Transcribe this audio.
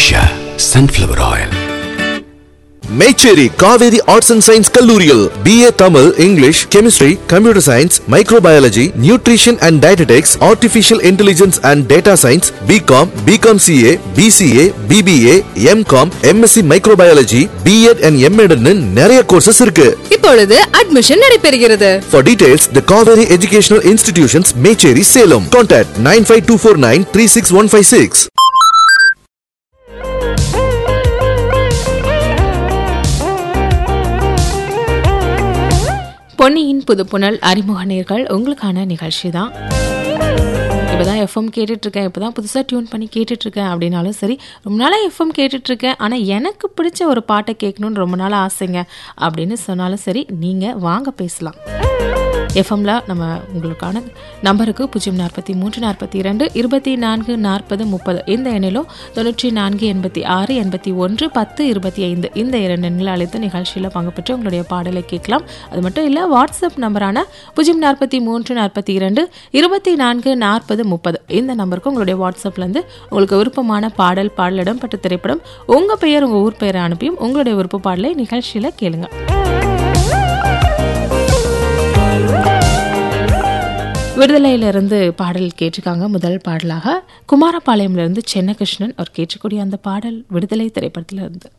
Usha Sunflower Oil. Mecheri Kaveri arts and science கல்லூரியில் BA Tamil English chemistry computer science microbiology nutrition and dietetics artificial intelligence and data science BCom BCom CA BCA BBA MCom MSc microbiology BEd and எம்எட்னு நிறைய courses இருக்கு இப்பொழுது admission நடைபெறுகிறது For details, the Kaveri Educational Institutions, Mecheri, Salem. Contact 95249 36156. பொன்னியின் புதுப்புணல் அறிமுக நேர்கள் உங்களுக்கான நிகழ்ச்சி தான் இப்போ தான் எஃப்எம் கேட்டுட்ருக்கேன் இப்போ தான் புதுசாக டியூன் பண்ணி கேட்டுட்ருக்கேன் அப்படின்னாலும் சரி ரொம்ப நாளாக எஃப்எம் கேட்டுட்ருக்கேன் ஆனால் எனக்கு பிடிச்ச ஒரு பாட்டை கேட்கணுன்னு ரொம்ப நாள் ஆசைங்க அப்படின்னு சொன்னாலும் சரி நீங்கள் வாங்க பேசலாம் எஃப்எம்ல நம்ம உங்களுக்கான நம்பருக்கு பூஜ்ஜியம் நாற்பத்தி மூன்று நாற்பத்தி இரண்டு இருபத்தி நான்கு நாற்பது முப்பது இந்த எண்ணிலும் தொண்ணூற்றி நான்கு எண்பத்தி ஆறு எண்பத்தி ஒன்று பத்து இருபத்தி ஐந்து இந்த இரண்டு எண்களை அழைத்து நிகழ்ச்சியில் பங்கு பெற்று உங்களுடைய பாடலை கேட்கலாம் அது மட்டும் இல்லை வாட்ஸ்அப் நம்பரான பூஜ்ஜியம் நாற்பத்தி மூன்று நாற்பத்தி இரண்டு இருபத்தி நான்கு நாற்பது முப்பது இந்த நம்பருக்கு உங்களுடைய வாட்ஸ்அப்லேருந்து உங்களுக்கு விருப்பமான பாடல் பாடல் இடம்பெற்ற திரைப்படம் உங்கள் பெயர் உங்கள் ஊர் பெயரை அனுப்பியும் உங்களுடைய விருப்ப பாடலை நிகழ்ச்சியில் கேளுங்க விடுதலையிலிருந்து பாடல் கேட்டிருக்காங்க முதல் பாடலாக குமாரபாளையம்லேருந்து சென்னகிருஷ்ணன் அவர் கேட்கக்கூடிய அந்த பாடல் விடுதலை திரைப்படத்திலிருந்து